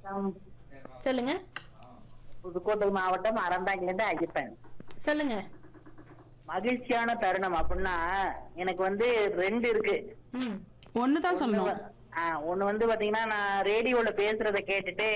ஆம், சொல்லுங்க புதுக்கோட்டை மாவட்டம் அறந்தாங்கிலிருந்து ஐயப்பன் சொல்லுங்க மகிழ்ச்சியான தருணம் அப்படின்னா எனக்கு வந்து ரெண்டு இருக்கு ம் ஒன்னு தான் சொல்லணும் ஆ, ஒண்ணு வந்து பாத்தீங்கன்னா நான் ரேடியோல பேசுறத கேட்டுட்டு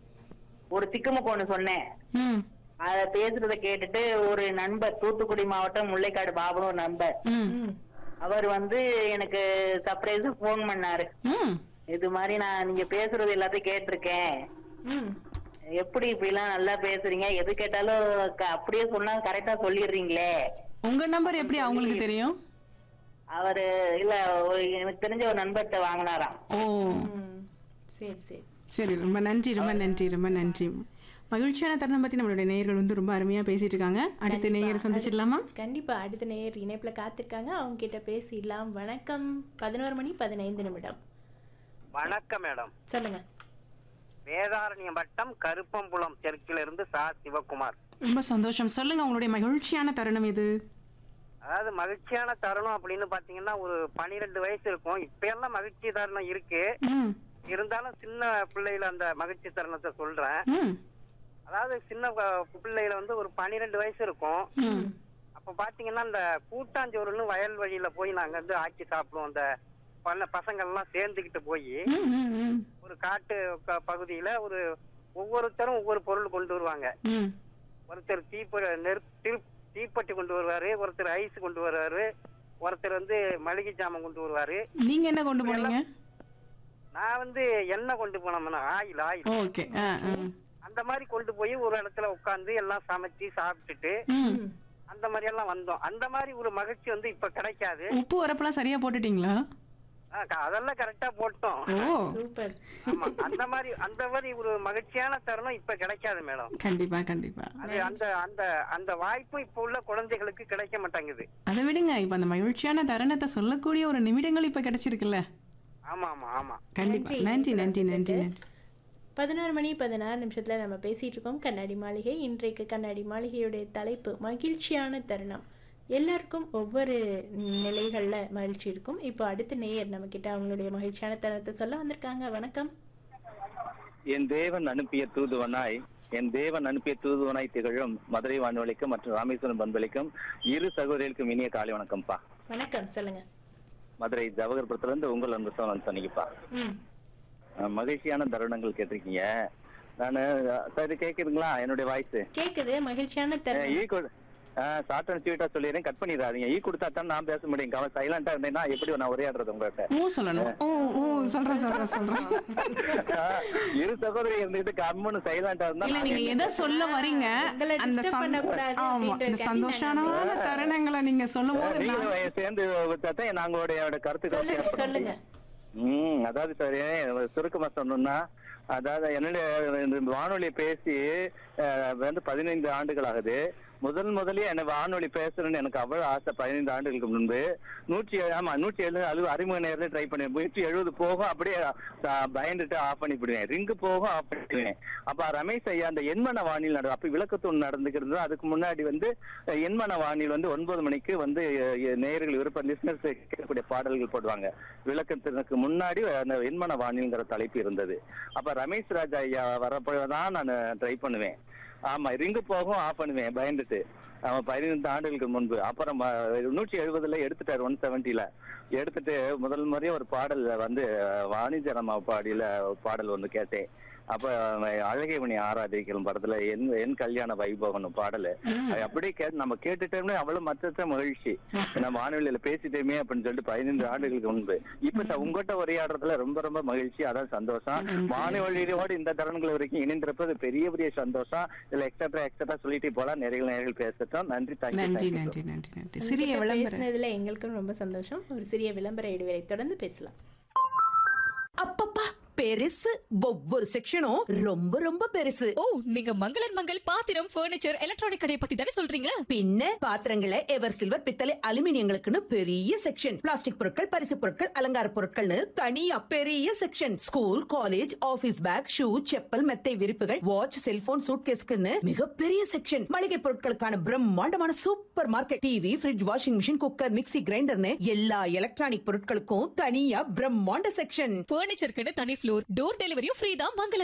ஒரு திக்குமுக்கு ஒண்ணு சொன்னேன் ம் அத பேசுறத கேட்டுட்டு ஒரு நண்பர் தூத்துக்குடி மாவட்டம் முல்லைக்காடு பாபுன்னு ஒரு நண்பர் ம் ம் அவர் வந்து எனக்கு சர்ப்ரைஸா போன் பண்ணாரு ம் இது மாதிரி நான் நீங்க பேசுறது எல்லாத்தையும் கேட்டிருக்கேன் ம் எப்படி இப்படி எல்லாம் நல்லா பேசுறீங்க எது கேட்டாலும் க- அப்படியே சொன்னா கரெக்டா சொல்லிடுறீங்களே உங்க நம்பர் எப்படி அவங்களுக்கு தெரியும் அவரு இல்ல ஒரு- எனக்கு தெரிஞ்ச ஒரு நண்பர்கிட்ட வாங்கினாராம் ஓ ம் சரி சரி சரி ரொம்ப நன்றி ரொம்ப நன்றி ரொம்ப நன்றி மகிழ்ச்சியான தருணம் பத்தி நம்மளுடைய நேயர்கள் வந்து ரொம்ப அருமையா பேசிட்டு இருக்காங்க அடுத்த நேயர் சந்திச்சிடலாமா கண்டிப்பா அடுத்த நேயர் இணைப்புல காத்திருக்காங்க அவங்க கிட்ட பேசிடலாம் வணக்கம் பதினோரு மணி பதினைந்து நிமிடம் வணக்கம் மேடம் சொல்லுங்க வேதாரண்யம் வட்டம் கருப்பம்புலம் தெற்கிலிருந்து சா சிவகுமார் ரொம்ப சந்தோஷம் சொல்லுங்க உங்களுடைய மகிழ்ச்சியான தருணம் இது அதாவது மகிழ்ச்சியான தருணம் அப்படின்னு பாத்தீங்கன்னா ஒரு பனிரெண்டு வயசு இருக்கும் இப்ப எல்லாம் மகிழ்ச்சி தருணம் இருக்கு ம் இருந்தாலும் சின்ன பிள்ளையில அந்த மகிழ்ச்சி தருணத்தை சொல்றேன் ம் அதாவது சின்ன ப- பிள்ளையில வந்து ஒரு பனிரெண்டு வயசு இருக்கும் ம் அப்ப பாத்தீங்கன்னா இந்த கூட்டாஞ்சோறுன்னு வயல் வழியில போய் நாங்க வந்து ஆக்கி சாப்பிடுவோம் அந்த பல பசங்க எல்லாம் சேர்ந்துக்கிட்டு போய் ம், ம், ம், ஒரு காட்டு க- பகுதியில ஒரு ஒவ்வொருத்தரும் ஒவ்வொரு பொருள் கொண்டு வருவாங்க ம். ஒருத்தர் தீப்ப நெருப் தீ- தீப்பெட்டி கொண்டு வருவாரு ஒருத்தர் ஐஸ் கொண்டு வருவாரு ஒருத்தர் வந்து மளிகை ஜாமான் கொண்டு வருவாரு நீங்க என்ன கொண்டு போனீங்க நான் வந்து எண்ணெய் கொண்டு போனோம்னா ஆயில் ஆயில் ஓகே ஆ ஆ. அந்த மாதிரி கொண்டு போய் ஒரு இடத்துல உட்கார்ந்து எல்லாம் சமைச்சு சாப்பிட்டுட்டு ம் அந்த மாதிரி எல்லாம் வந்தோம் அந்த மாதிரி ஒரு மகிழ்ச்சி வந்து இப்ப கிடைக்காது உப்பு உரப்பெல்லாம் சரியா போட்டுட்டீங்களா ஆ, க- அதெல்லாம் கரெக்டா போட்டோம் ஓ சூப்பர் ஆமா அந்த மாதிரி அந்த மாதிரி ஒரு மகிழ்ச்சியான தருணம் இப்ப கிடைக்காது மேடம் கண்டிப்பா கண்டிப்பா அது அந்த அந்த அந்த வாய்ப்பு இப்ப உள்ள குழந்தைகளுக்கு கிடைக்க மாட்டேங்குது அதை விடுங்க இப்ப அந்த மகிழ்ச்சியான தருணத்தை சொல்லக்கூடிய ஒரு நிமிடங்கள் இப்ப கிடைச்சிருக்குல்ல ஆமா ஆமா ஆமா கண்டிப்பா நன்றி நன்றி நன்றி நன்றி பதினோரு மணி பதினாறு நிமிஷத்துல நம்ம பேசிட்டு இருக்கோம் கண்ணாடி மாளிகை இன்றைக்கு கண்ணாடி மாளிகையுடைய தலைப்பு மகிழ்ச்சியான தருணம் எல்லாருக்கும் ஒவ்வொரு நிலைகள்ல மகிழ்ச்சி இருக்கும் இப்போ அடுத்த நேயர் நம்ம கிட்ட அவங்களுடைய மகிழ்ச்சியான தருணத்தை சொல்ல வந்திருக்காங்க வணக்கம் என் தேவன் அனுப்பிய தூதுவனாய் என் தேவன் அனுப்பிய தூதுவனாய் திகழும் மதுரை வானொலிக்கும் மற்றும் ராமேஸ்வரம் பண்பளிக்கும் இரு சகோதரிகளுக்கும் இனிய காலை வணக்கம்ப்பா வணக்கம் சொல்லுங்க மதுரை ஜவஹர்புரத்துல இருந்து உங்கள் அன்பு சோழன் சொன்னீங்கப்பா ம் அஹ் மகிழ்ச்சியான தருணங்கள் கேட்டிருக்கீங்க நானு அஹ் சரி கேக்குதுங்களா என்னுடைய வாய்ஸ் கேக்குது மகிழ்ச்சியான தருணம் ஈ கொடு ஷார்ட் அண்ட் ஸ்வீட்டா சொல்லிடுறேன் கட் பண்ணிடாதீங்க ஈ கொடுத்தா தான் நான் பேச முடியும் கவலை சைலண்டா இருந்தேன்னா எப்படி நான் உரையாடுறது உங்கள்கிட்ட ஊ சொல்லணும் ஊ ஊ சொல்றேன் சொல்றேன் சொல்றேன் ஆஹ் இரு சகோதரி இருந்துட்டு கம்முன்னு சைலண்டா இருந்தா இல்ல நான் நீங்க எதை சொல்ல வரீங்க உங்களை அந்த disturb சந்- பண்ணக்கூடாது ஆமா இந்த அப்படின்றதுக்காண்டி சந்தோஷமான தருணங்களை நீங்க சொல்லும் போது நான்- நீங்களும் சேர்ந்து விட்டாதான் நாங்களுடைய கருத்துக்கள் சொல்லுங்க சொல்லுங்க ம் அதாவது சரி சுருக்கமா சொல்லணும்னா அதாவது என்னுடைய இந்த வானொலி பேசி அஹ், வந்து பதினைந்து ஆண்டுகள் ஆகுது முதல் முதலே என்ன வானொலி பேசணும்னு எனக்கு அவ்வளவு ஆசை பதினைந்து ஆண்டுகளுக்கு முன்பு நூற்றி ஏழு- ஆமா நூற்றி எழுபது அது அறிமுக நேரில் ட்ரை பண்ணேன் நூற்றி எழுபது போகும் அப்படியே அஹ், பயந்துட்டு ஆஃப் பண்ணி விடுவேன் ரிங்கு போகும் ஆஃப் பண்ணிடுவேன் அப்ப ரமேஷ் ஐயா அந்த எண்மன வானில் நட அப்ப விளக்கத்தூண் நடந்துக்கிறது அதுக்கு முன்னாடி வந்து அஹ், எண்மன வானில் வந்து ஒன்பது மணிக்கு வந்து அஹ், நேயர்கள் விருப்ப லிஸ்னர்ஸ் கேட்கக்கூடிய பாடல்கள் போடுவாங்க விளக்கத்திற்கு முன்னாடி அந்த எண்மன வானில்ங்கிற தலைப்பு இருந்தது அப்ப ரமேஷ் ராஜா ஐயா வரப்பதான் நான் ட்ரை பண்ணுவேன் ஆமா ரிங்கு போகும் ஆஃப் பண்ணுவேன் பயந்துட்டு அவன் பதினைந்து ஆண்டுகளுக்கு முன்பு அப்புறம் அஹ், நூற்றி எழுபதுல எடுத்துட்டாரு ஒன் செவன்ட்டில எடுத்துட்டு முதல் முறையே ஒரு பாடல் வந்து அஹ், வாணிஜரம்மா பாடியில ஒரு பாடல் ஒன்று கேட்டேன் அப்ப அஹ், அழகே மணி ஆராதிக்கும் படத்துல என் என் கல்யாண வைபவம் பாடல் அது அப்படியே கேட்டு நம்ம கேட்டுட்டோம்னே அவ்வளவு மற்ற மகிழ்ச்சி நம்ம வானொலியில பேசிட்டோமே அப்படின்னு சொல்லிட்டு பதினைந்து ஆண்டுகளுக்கு முன்பு இப்ப ச- உங்ககிட்ட உரையாடுறதுல ரொம்ப ரொம்ப மகிழ்ச்சி அதான் சந்தோஷம் வானொலியோடு இந்த தருணங்கள் வரைக்கும் இணைந்திருப்பது பெரிய பெரிய சந்தோஷம் இதுல எக்ஸட்ரா எக்ஸட்ரா சொல்லிட்டு போலாம் நிறைய நேர்கள் பேசட்டும் நன்றி நன்றி தேங்க்யூ நன்றி நன்றி நன்றி உங்ககிட்ட சிறிய விளம்பரம் பேசுனதுல எங்களுக்கும் ரொம்ப சந்தோஷம் ஒரு சிறிய விளம்பர இடைவேளை தொடர்ந்து பேசலாம் அப்பப்பா பெருசு ஒவ்வொரு செக்ஷனும் ரொம்ப ரொம்ப பெருசு ஓ நீங்க மங்களன் மங்கள் பாத்திரம் ஃபர்னிச்சர் எலக்ட்ரானிக் கடையை பத்தி தானே சொல்றீங்க பின்ன பாத்திரங்களை எவர் சில்வர் பித்தளை அலுமினியங்களுக்குன்னு பெரிய செக்ஷன் பிளாஸ்டிக் பொருட்கள் பரிசு பொருட்கள் அலங்கார பொருட்கள்னு தனியா பெரிய section school college office bag shoe chappal மெத்தை விரிப்புகள் வாட்ச் செல்போன் சூட்கேஸ்க்குன்னு மிகப்பெரிய செக்ஷன் மளிகை பொருட்களுக்கான பிரம்மாண்டமான supermarket TV fridge washing machine cooker mixie கிரைண்டர்னு எல்லா எலக்ட்ரானிக் பொருட்களுக்கும் தனியா பிரம்மாண்ட செக்ஷன் ஃபர்னிச்சருக்குன்னு தனி ஃப்ளோர் டோர் டெலிவரியும் ஃப்ரீ தான் மங்களன்